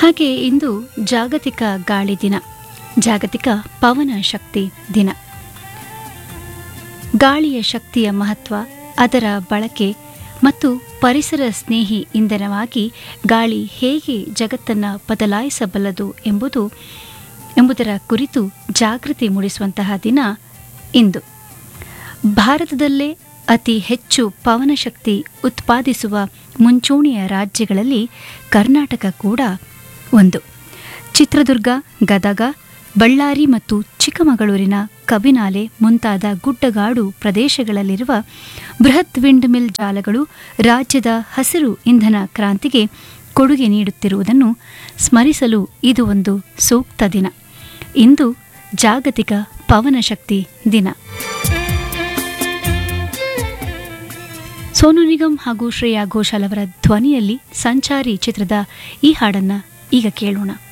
ಹಾಗೆ ಇಂದು ಜಾಗತಿಕ ಗಾಳಿ ದಿನ ಜಾಗತಿಕ ಪವನ ಶಕ್ತಿ ದಿನ ಗಾಳಿಯ ಶಕ್ತಿಯ ಮಹತ್ವ ಅದರ ಬಳಕೆ ಮತ್ತು ಪರಿಸರ ಸ್ನೇಹಿ ಇಂಧನವಾಗಿ ಗಾಳಿ ಹೇಗೆ ಜಗತ್ತನ್ನು ಬದಲಾಯಿಸಬಲ್ಲದು ಎಂಬುದು ಎಂಬುದರ ಕುರಿತು ಜಾಗೃತಿ ಮೂಡಿಸುವಂತಹ ದಿನ ಇಂದು ಭಾರತದಲ್ಲೇ ಅತಿ ಹೆಚ್ಚು ಪವನಶಕ್ತಿ ಉತ್ಪಾದಿಸುವ ಮುಂಚೂಣಿಯ ರಾಜ್ಯಗಳಲ್ಲಿ ಕರ್ನಾಟಕ ಕೂಡ ಒಂದು ಚಿತ್ರದುರ್ಗ ಗದಗ ಬಳ್ಳಾರಿ ಮತ್ತು ಚಿಕ್ಕಮಗಳೂರಿನ ಕಬಿನಾಲೆ ಮುಂತಾದ ಗುಡ್ಡಗಾಡು ಪ್ರದೇಶಗಳಲ್ಲಿರುವ ಬೃಹತ್ ವಿಂಡ್ ಮಿಲ್ ಜಾಲಗಳು ರಾಜ್ಯದ ಹಸಿರು ಇಂಧನ ಕ್ರಾಂತಿಗೆ ಕೊಡುಗೆ ನೀಡುತ್ತಿರುವುದನ್ನು ಸ್ಮರಿಸಲು ಇದು ಒಂದು ಸೂಕ್ತ ದಿನ ಇಂದು ಜಾಗತಿಕ ಪವನಶಕ್ತಿ ದಿನ ಸೋನು ನಿಗಮ್ ಹಾಗೂ ಶ್ರೇಯಾ ಘೋಷಾಲ್ ಅವರ ಧ್ವನಿಯಲ್ಲಿ ಸಂಚಾರಿ ಚಿತ್ರದ ಈ ಹಾಡನ್ನ ಈಗ ಕೇಳೋಣ